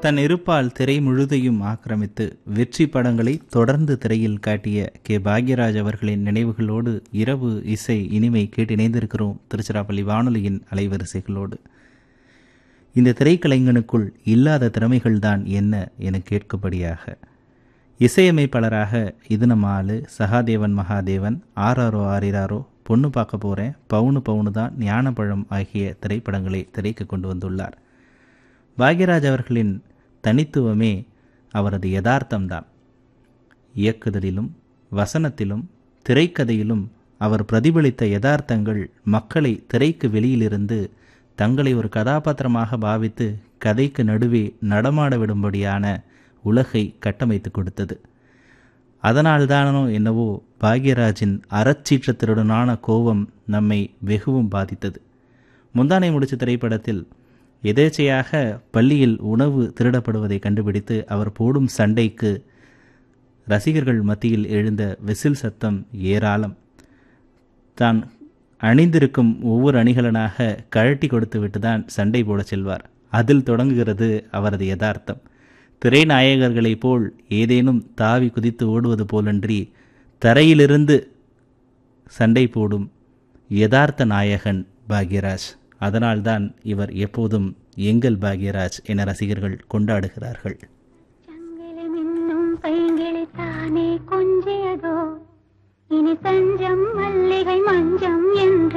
தன் இருப்பால் திரை முழுதையும் ஆக்கிரமித்து வெற்றி படங்களை தொடர்ந்து திரையில் காட்டிய கே பாக்யராஜ் அவர்களின் நினைவுகளோடு இரவு இசை இனிமை கேட்டு இணைந்திருக்கிறோம் திருச்சிராப்பள்ளி வானொலியின் அலைவரிசைகளோடு இந்த திரைக்கலைஞனுக்குள் இல்லாத திறமைகள்தான் என்ன என கேட்கும்படியாக இசையமைப்பாளராக இது நம்ம ஆளு சகாதேவன் மகாதேவன் ஆராரோ ஆரிராரோ பொண்ணு பார்க்க போகிறேன் பவுனு பவுனு தான் ஞானப்பழம் ஆகிய திரைப்படங்களை திரைக்கு கொண்டு வந்துள்ளார் பாக்யராஜ் அவர்களின் தனித்துவமே அவரது யதார்த்தம்தான் இயக்குதலிலும் வசனத்திலும் திரைக்கதையிலும் அவர் பிரதிபலித்த யதார்த்தங்கள் மக்களை திரைக்கு வெளியிலிருந்து தங்களை ஒரு கதாபாத்திரமாக பாவித்து கதைக்கு நடுவே நடமாட விடும்படியான உலகை கட்டமைத்து கொடுத்தது அதனால்தானோ என்னவோ பாக்யராஜின் அறச்சீற்றத்தினுடனான கோபம் நம்மை வெகுவும் பாதித்தது முந்தானை முடிச்ச திரைப்படத்தில் எதேச்சையாக பள்ளியில் உணவு திருடப்படுவதை கண்டுபிடித்து அவர் போடும் சண்டைக்கு ரசிகர்கள் மத்தியில் எழுந்த விசில் சத்தம் ஏராளம் தான் அணிந்திருக்கும் ஒவ்வொரு அணிகலனாக கழட்டி கொடுத்து விட்டு தான் சண்டை போட செல்வார் அதில் தொடங்குகிறது அவரது யதார்த்தம் திரைநாயகர்களைப் போல் ஏதேனும் தாவி குதித்து ஓடுவது போலன்றி தரையிலிருந்து சண்டை போடும் யதார்த்த நாயகன் பாக்யராஜ் அதனால்தான் இவர் எப்போதும் எங்கள் பாக்யராஜ் என ரசிகர்கள் கொண்டாடுகிறார்கள் சங்கிலிமின்னும் பைங்கிளி தானே கொஞ்சியதோ இனி தஞ்சம் மல்லிகை மஞ்சம் என்று